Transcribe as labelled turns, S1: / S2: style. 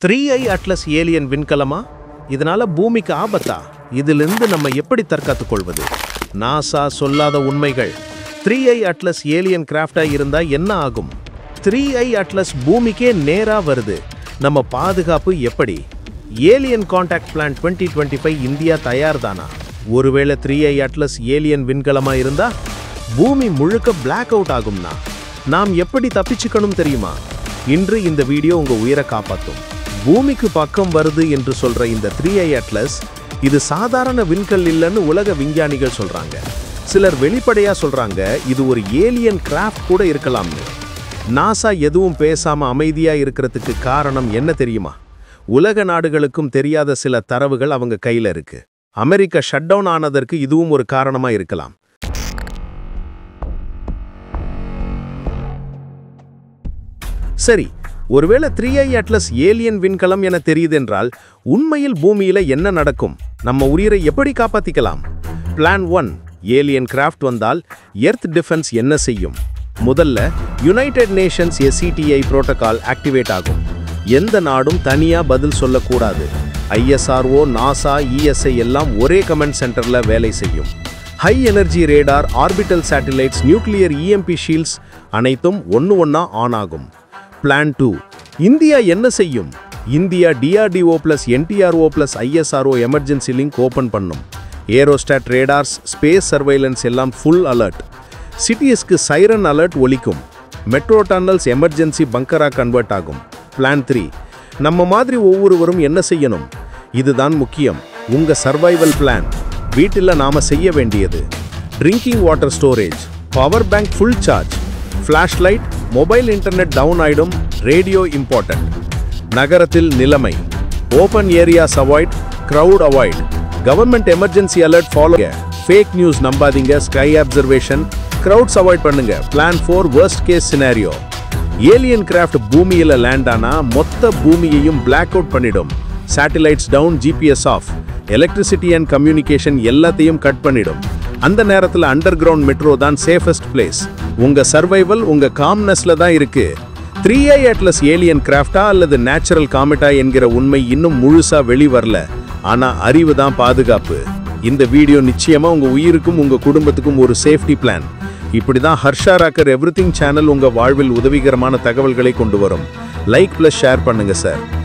S1: three I Atlas alien விண்கலமா இதனால பூமிக்கு ஆபத்தா இதிலிருந்து நம்ம எப்படி தற்காத்துக் கொள்வது நாசா சொல்லாத உண்மைகள் த்ரீ ஐ அட்லஸ் ஏலியன் கிராஃப்டா இருந்தா என்ன ஆகும் த்ரீ ஐ அட்லஸ் பூமிக்கே நேரா வருது நம்ம பாதுகாப்பு எப்படி alien contact plan 2025 twenty five India தயார் தானா ஒருவேளை த்ரீ ஐ அட்லஸ் ஏலியன் விண்கலமா இருந்தா பூமி முழுக்க பிளாக் அவுட் ஆகும்னா நாம் எப்படி தப்பிச்சுக்கணும் தெரியுமா இன்று இந்த வீடியோ உங்க உயிரை காப்பாத்தும் பூமிக்கு பக்கம் வருது என்று சொல்ற இந்த த்ரீ ஐ அட்லஸ் இது சாதாரண விண்கல் இல்லைன்னு உலக விஞ்ஞானிகள் சொல்றாங்க சிலர் வெளிப்படையா சொல்றாங்க இது ஒரு ஏலியன் கிராஃப்ட் கூட இருக்கலாம்னு நாசா எதுவும் பேசாம அமைதியா இருக்கிறதுக்கு காரணம் என்ன தெரியுமா உலக நாடுகளுக்கும் தெரியாத சில தரவுகள் அவங்க கையில இருக்கு அமெரிக்கா ஷட் டவுன் ஆனதற்கு இதுவும் ஒரு காரணமா இருக்கலாம் சரி ஒருவேளை த்ரீ ஐ அட்லஸ் ஏலியன் விண்கலம் என தெரியுதென்றால் உண்மையில் பூமியில என்ன நடக்கும் நம்ம உயிரை எப்படி காப்பாத்திக்கலாம் பிளான் ஒன் ஏலியன் கிராஃப்ட் வந்தால் எர்த் டிஃபென்ஸ் என்ன செய்யும் முதல்ல United Nations SETI protocol activate ஆகும் எந்த நாடும் தனியா பதில் சொல்லக்கூடாது ஐஎஸ்ஆர்ஓ நாசா இஎஸ்ஐ எல்லாம் ஒரே கமெண்ட் சென்டர்ல வேலை செய்யும் high energy radar orbital satellites nuclear EMP shields அனைத்தும் ஒன்று ஒன்றா ஆன் ஆகும் பிளான் டூ இந்தியா என்ன செய்யும் India DRDO plus NTRO plus ISRO emergency link open பண்ணும் ஏரோஸ்டாட் ரேடார்ஸ் ஸ்பேஸ் சர்வைலன்ஸ் எல்லாம் ஃபுல் அலர்ட் சிட்டிஸ்க்கு சைரன் அலர்ட் ஒலிக்கும் மெட்ரோ டன்னல்ஸ் எமர்ஜென்சி பங்கரா கன்வெர்ட் ஆகும் பிளான் த்ரீ நம்ம மாதிரி ஒவ்வொருவரும் என்ன செய்யணும் இதுதான் முக்கியம் உங்க சர்வைவல் பிளான் வீட்டில் நாம செய்ய வேண்டியது drinking water storage power bank full charge flash light mobile internet down ஆயிடும் ரேடியோ இம்பார்ட்டன்ட் நகரத்தில் நிலைமை open areas avoid crowd avoid government emergency alert follow fake news நம்பாதீங்க ஸ்கை அப்சர்வேஷன் crowds அவாய்ட் பண்ணுங்க plan four worst case scenario alien craft பூமியில land ஆனா மொத்த பூமியையும் black out பண்ணிடும் satellites down GPS off electricity and communication எல்லாத்தையும் cut பண்ணிடும் அந்த நேரத்துல அண்டர் கிரவுண்ட் மெட்ரோ தான் சேஃபஸ்ட் பிளேஸ் உங்க சர்வைவல் உங்க காம்னஸ்ல தான் இருக்கு த்ரீ ஐ அட்லஸ் ஏலியன் கிராஃப்டா அல்லது நேச்சுரல் காமெட்டா என்கிற உண்மை இன்னும் முழுசா வெளி வரல ஆனா அறிவு தான் பாதுகாப்பு இந்த வீடியோ நிச்சயமா உங்க உயிருக்கும் உங்க குடும்பத்துக்கும் ஒரு சேஃப்டி பிளான் இப்படிதான் ஹர்ஷா ராக்கர் எவ்ரிதிங் சேனல் உங்க வாழ்வில் உதவிகரமான தகவல்களை கொண்டு வரும் லைக் பிளஸ் ஷேர் பண்ணுங்க சார்